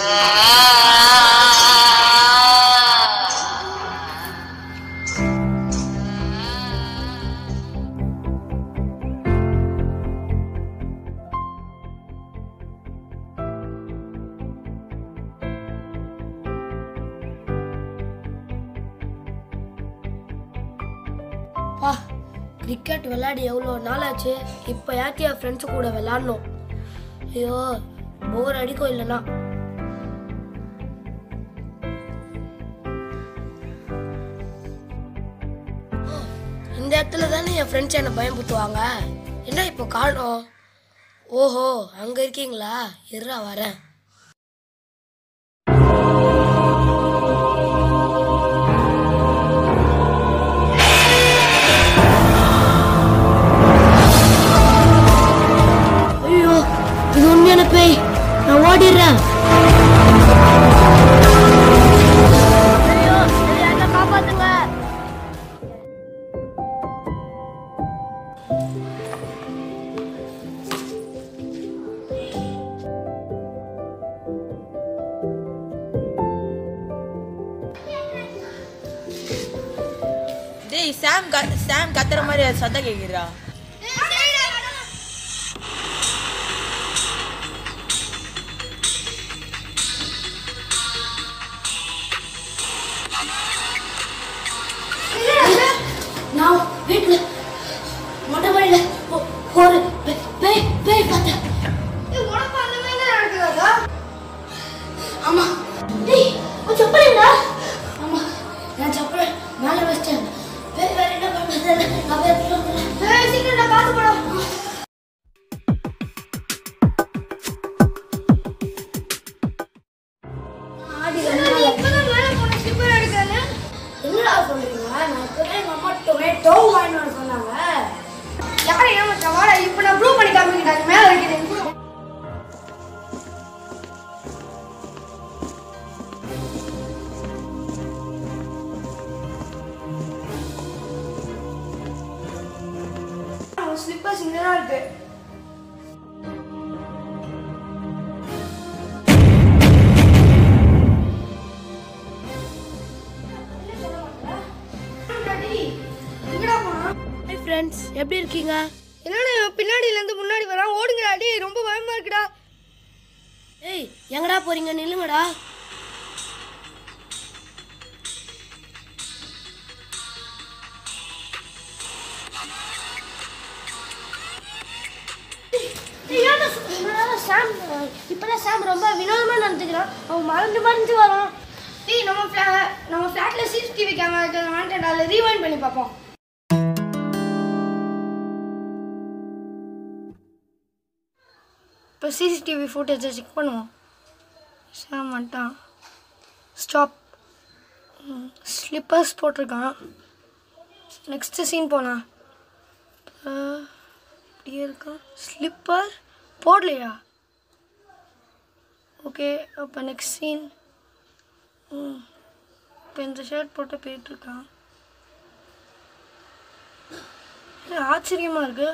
பா கிரிக்கெட் விளையாடி எவ்வளோ நாள் ஆச்சு இப்போ யாத்தி என் ஃப்ரெண்ட்ஸு கூட விளாட்ணும் ஐயோ போர் அடிக்கும் இல்லைன்னா இந்த இடத்துல தானே என் ஃப்ரெண்ட்ஸ் என்னை பயம்புத்துவாங்க என்ன இப்போ காணோம் ஓஹோ அங்கே இருக்கீங்களா இருறா வரேன் ஐயோ இது உண்மையான பேய் நான் ஓடிடுறேன் ஐயோ என்ன காப்பாத்துங்க டேய் சாம் கத் சாம் கத்துற மாதிரி சத்தம் கேக்குறா நான் வீட்டுல மொட்டை மாடியில ஒ- ஒரு பே- பேய் பேய் பார்த்தேன் ஆமா டேய் உன் செப்பல் எங்க ஆமா நான் செப்பல் மேல வச்சிட்டேன் பேய் வேற என்ன பண்றது நான் போய் எடுத்துட்டு வந்துடுறேன் ஏய் சீக்கிரம் நான் பார்த்து போடா என்னடா சொல்றீங்க நான் இப்பவே எங்க அம்மா டொமேட்டோ வாங்கிட்டு வர சொன்னாங்க யாரை ஏமாத்தா வாடா இப்ப நான் ப்ரூவ் பண்ணி காமிக்கிறேன் மேல வைக்கிறேன் ஸ்லிப்பர்ஸ் இங்க தான் இருக்கு எங்கடா போனா ஹாய் ஃப்ரெண்ட்ஸ் எப்படி இருக்கீங்க என்னடா இவன் பின்னாடில இருந்து முன்னாடி வரான் ஓடுங்கடா டேய் ரொம்ப பயமா இருக்குடா ஏய் எங்கடா போறீங்க நில்லுங்கடா சாம் இப்பதான் சாம் ரொம்ப வினோதமா நடந்துக்கிறான் அவன் மறந்து மறந்து வரான் டேய் நம்ம fla- நம்ம ஃபிளாட்ல சிசிடிவி கேமரா இருக்கிறத வாங்கிட்டு அதில் ரீவைண்ட் பண்ணி பார்ப்போம் இப்போ சிசிடிவி ஃபுட்டேஜை செக் பண்ணுவோம் சாம் வந்துட்டான் ஸ்டாப் ஸ்லிப்பர்ஸ் போட்டிருக்கான் நெக்ஸ்ட்டு சீன் போகலாம் இப்படியே இருக்கா ஸ்லிப்பர் போடலையா ஓகே அப்போ நெக்ஸ்ட் சீன் ம் இப்போ இந்த ஷர்ட் போட்டு போயிட்டுருக்கான் இது ஆச்சரியமாக இருக்கு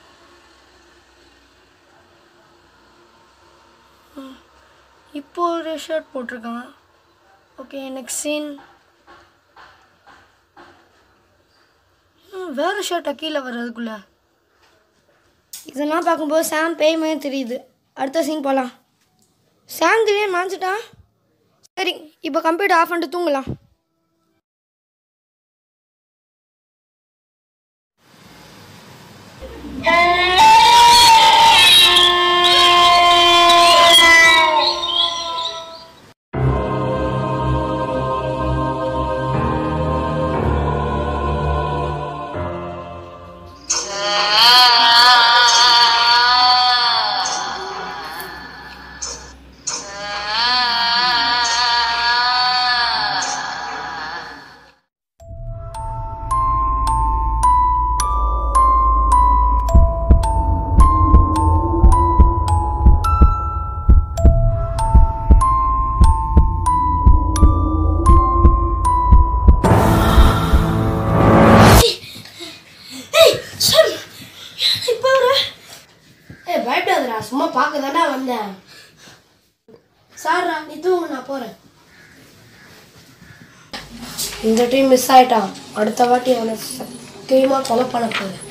ம், இப்போ ஒரு ஷர்ட் போட்டிருக்கான் ஓகே நெக்ஸ்ட் சீன் வேறு ஷர்ட்டை கீழே வர்றதுக்குள்ள இதெல்லாம் பார்க்கும்போது சாம் பேய் மாதிரி தெரியுது அடுத்த சீன் போகலாம் சாம் திடீர்னு மாஞ்சிட்டான் சரி இப்போ கம்ப்யூட்டர் ஆஃப் பண்ணிட்டு தூங்கலாம் ஏய் பயப்படாதடா சும்மா பார்க்க தானே வந்தேன் சார்ரா நீ தூங்கு நான் போகிறேன் இந்த டீம் மிஸ் ஆயிட்டான் அடுத்த வாட்டி அவனை சத்தியமாக கொலை பண்ண போகுது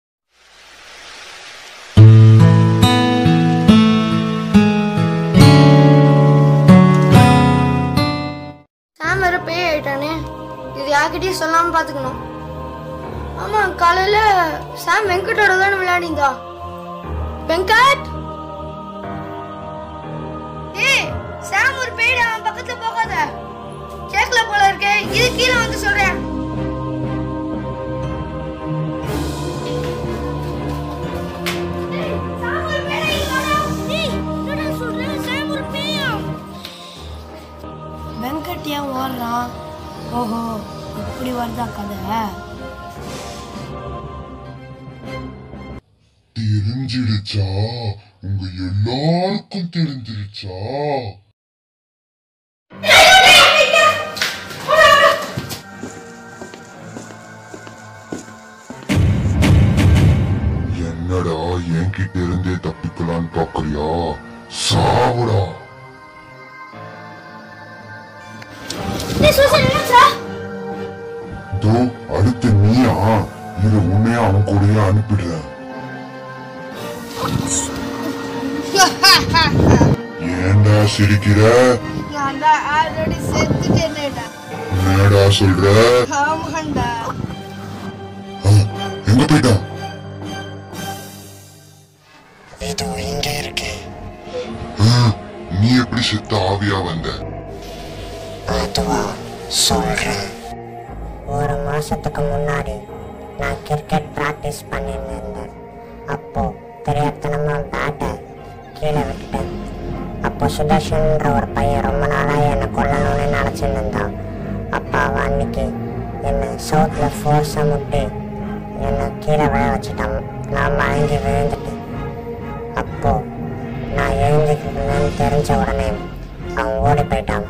சாம் வேற பேய் ஆயிட்டானே இது யார்கிட்டயும் சொல்லாம பாத்துக்கணும் ஆமா காலையில சாம் வெங்கட்டோட தானே விளையாடிந்தா வெங்கட் ஏய் சாம் ஒரு பேய் அவன் பக்கத்துல போகாத கேக்கல போல இருக்கே இது கீழே வந்து சொல்றேன் வெங்கட் ஏன் ஓடுறான் ஓஹோ இப்படி வருதா கதை தெரிஞ்சிடுச்சா உங்க எல்லாருக்கும் தெரிஞ்சிடுச்சா என்னடா என்கிட்ட இருந்தே தப்பிக்கலான்னு பாக்குறியா சாவுடா தோ அடுத்து நீயா இரு உன்னைய அவன் கூடயே அனுப்பிடுறேன் ஏன்டா சிரிக்கிற ஆல்ரெடி செத்துட்டேனேடா என்னடா சொல்ற ஆமாண்டா ஆ, எங்க போயிட்டான் ஆ, நீ எப்படி செத்த ஆவியா வந்த ஒரு மாசத்துக்கு முன்னாடி நான் கிரிக்கெட் ப்ராக்டிஸ் பண்ணிட்டு இருந்தேன் அப்போ தெரியாதனமா பேட்டை கீழே விட்டுட்டேன் அப்போ சுதர்ஷன்ற ஒரு பையன் ரொம்ப நாளா என்னை கொல்லணும்னு நினச்சிட்டு இருந்தான் அப்போ அவன் அன்னைக்கு என்னை சவுத்தில் ஃபோர்ஸாக முட்டி என்னை கீழே விழ வச்சுட்டான் நான் மயங்கி விழுந்துட்டேன் அப்போ நான் எழுந்துக்கிறேன்னு தெரிஞ்ச உடனே அவன் ஓடி போயிட்டான்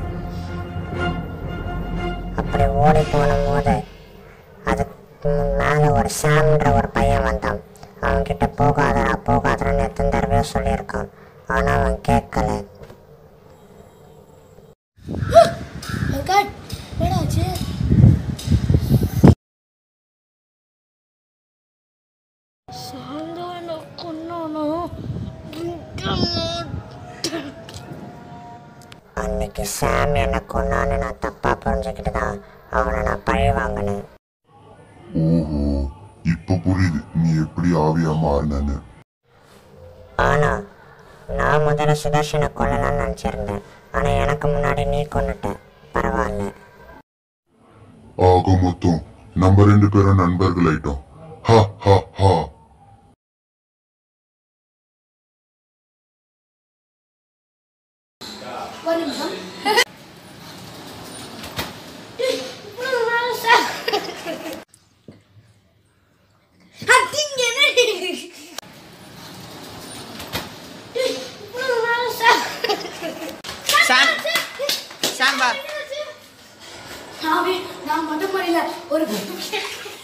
அப்படி ஓடி போன போது அதுக்கு மேலே ஒரு சாம்ன்ற ஒரு பையன் வந்தான் அவன்கிட்ட போகாதடா போகாதடான்னு எத்தனை தடவையோ சொல்லியிருக்கான் ஆனால் அவன் கேட்கல வெங்கட் என்னடாச்சு சாயந்தரம் கொண்டானோம் அன்னைக்கு சாம் என்னை கொன்னான்னு நான் தப்பாக புரிஞ்சுக்கிட்டு தான் அவனை நான் பழி வாங்கினேன் ஓஹோ இப்ப புரியுது நீ எப்படி ஆவியா மாறினன்னு ஆனால் நான் முதல்ல சுதர்ஷனை கொல்லலாம்னு நினச்சிருந்தேன் ஆனால் எனக்கு முன்னாடி நீ கொன்னுட்ட பரவாயில்ல ஆக மொத்தம் நம்ம ரெண்டு பேரும் நண்பர்கள் ஆயிட்டோம் ஹா ஹா ஹா ஒரு நிமிஷம் சாம் சாம் வா நான் நான் மொட்டை மாடியில ஒரு